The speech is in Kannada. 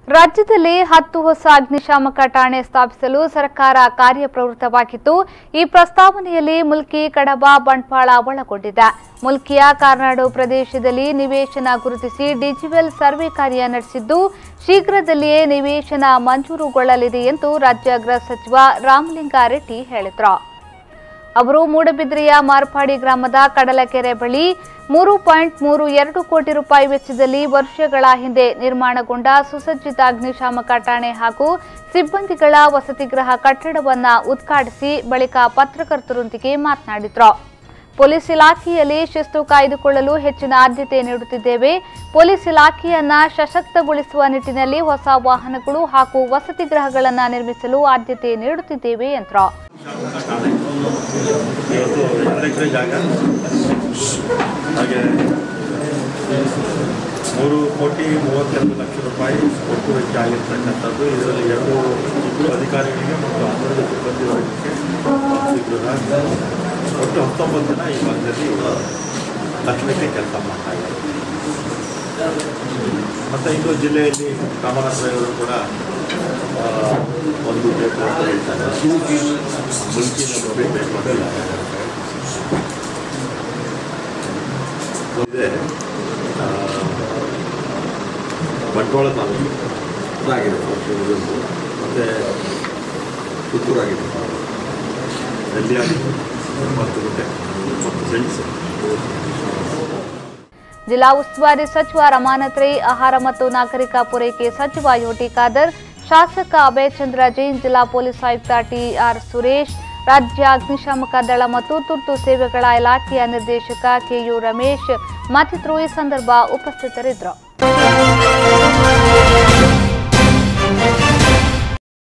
ರಾಜ್ಯದಲ್ಲಿ ಹತ್ತು ಹೊಸ ಅಗ್ನಿಶಾಮಕ ಠಾಣೆ ಸ್ಥಾಪಿಸಲು ಸರ್ಕಾರ ಕಾರ್ಯಪ್ರವೃತ್ತವಾಗಿದ್ದು ಈ ಪ್ರಸ್ತಾವನೆಯಲ್ಲಿ ಮುಲ್ಕಿ ಕಡಬ ಬಂಟ್ವಾಳ ಒಳಗೊಂಡಿದೆ ಮುಲ್ಕಿಯ ಕಾರ್ನಾಡು ಪ್ರದೇಶದಲ್ಲಿ ನಿವೇಶನ ಗುರುತಿಸಿ ಡಿಜಿಟಲ್ ಸರ್ವೆ ಕಾರ್ಯ ನಡೆಸಿದ್ದು ಶೀಘ್ರದಲ್ಲಿಯೇ ನಿವೇಶನ ಮಂಜೂರುಗೊಳ್ಳಲಿದೆ ಎಂದು ರಾಜ್ಯ ಗೃಹ ಸಚಿವ ರಾಮಲಿಂಗಾರೆಡ್ಡಿ ಹೇಳಿದರು ಅವರು ಮೂಡಬಿದ್ರೆಯ ಮಾರ್ಪಾಡಿ ಗ್ರಾಮದ ಕಡಲಕೆರೆ ಬಳಿ ಮೂರು ಪಾಯಿಂಟ್ ಮೂರು ಎರಡು ಕೋಟಿ ರೂಪಾಯಿ ವೆಚ್ಚದಲ್ಲಿ ವರ್ಷಗಳ ಹಿಂದೆ ನಿರ್ಮಾಣಗೊಂಡ ಸುಸಜ್ಜಿತ ಅಗ್ನಿಶಾಮಕ ಠಾಣೆ ಹಾಗೂ ಸಿಬ್ಬಂದಿಗಳ ವಸತಿಗೃಹ ಕಟ್ಟಡವನ್ನ ಉದ್ಘಾಟಿಸಿ ಬಳಿಕ ಪತ್ರಕರ್ತರೊಂದಿಗೆ ಮಾತನಾಡಿದರು ಪೊಲೀಸ್ ಇಲಾಖೆಯಲ್ಲಿ ಶಿಸ್ತು ಕಾಯ್ದುಕೊಳ್ಳಲು ಹೆಚ್ಚಿನ ಆದ್ಯತೆ ನೀಡುತ್ತಿದ್ದೇವೆ ಪೊಲೀಸ್ ಇಲಾಖೆಯನ್ನ ಸಶಕ್ತಗೊಳಿಸುವ ನಿಟ್ಟಿನಲ್ಲಿ ಹೊಸ ವಾಹನಗಳು ಹಾಗೂ ವಸತಿ ಗೃಹಗಳನ್ನು ನಿರ್ಮಿಸಲು ಆದ್ಯತೆ ನೀಡುತ್ತಿದ್ದೇವೆ ಎಂದರು ಇವತ್ತು ಎರಡು ಎಕರೆ ಜಾಗ ಹಾಗೆ ಮೂರು ಕೋಟಿ ಮೂವತ್ತೆರಡು ಲಕ್ಷ ರೂಪಾಯಿ ಒಟ್ಟು ವೆಚ್ಚ ಆಗಿರ್ತಕ್ಕಂಥದ್ದು ಇದರಲ್ಲಿ ಎರಡು ಇಬ್ಬರು ಅಧಿಕಾರಿಗಳಿಗೆ ಮತ್ತು ಹನ್ನೆರಡು ಸಿಬ್ಬಂದಿ ವರ್ಗಕ್ಕೆ ಗೃಹ ಒಟ್ಟು ಹತ್ತೊಂಬತ್ತು ಜನ ಈ ಭಾಗದಲ್ಲಿ ತಕ್ಷಣಕ್ಕೆ ಕೆಲಸ ಮಾಡ್ತಾ ಇದ್ದಾರೆ ಮತ್ತು ಇನ್ನು ಜಿಲ್ಲೆಯಲ್ಲಿ ಕಾಮನಪ್ರಾಯವರು ಕೂಡ ಆ, ಒಂದು ಬೇಕು ಅಂತ ಹೇಳ್ತಾರೆ ಮುಲ್ಕಿನ ಬೇಕು ಅಂತ ಹೇಳ್ತಾರೆ. ಇದೆ ಆ, ಬಂಟ್ವಾಳ ತಾಲೂಕು ಅದಾಗಿದೆ ಮತ್ತು ಪುತ್ತೂರಾಗಿದೆ ನೆಲ್ಲಿಯಾಗಿ ಮತ್ತು ಗುಡ್ಡೆ ಮತ್ತು ಸೆಂಟ್ಸ್ ಜಿಲ್ಲಾ ಉಸ್ತುವಾರಿ ಸಚಿವ ರಮಾನಾಥ್ ರೈ ಆಹಾರ ಮತ್ತು ನಾಗರಿಕ ಪೂರೈಕೆ ಸಚಿವ ಯೋಟಿ ಖಾದರ್ ಶಾಸಕ ಅಭಯ್ ಚಂದ್ರ ಜೈನ್ ಜಿಲ್ಲಾ ಪೊಲೀಸ್ ಆಯುಕ್ತ ಟಿಆರ್ ಸುರೇಶ್ ರಾಜ್ಯ ಅಗ್ನಿಶಾಮಕ ದಳ ಮತ್ತು ತುರ್ತು ಸೇವೆಗಳ ಇಲಾಖೆಯ ನಿರ್ದೇಶಕ ಕೆಯು ರಮೇಶ್ ಮತ್ತಿತರರು ಈ ಸಂದರ್ಭ ಉಪಸ್ಥಿತರಿದ್ದರು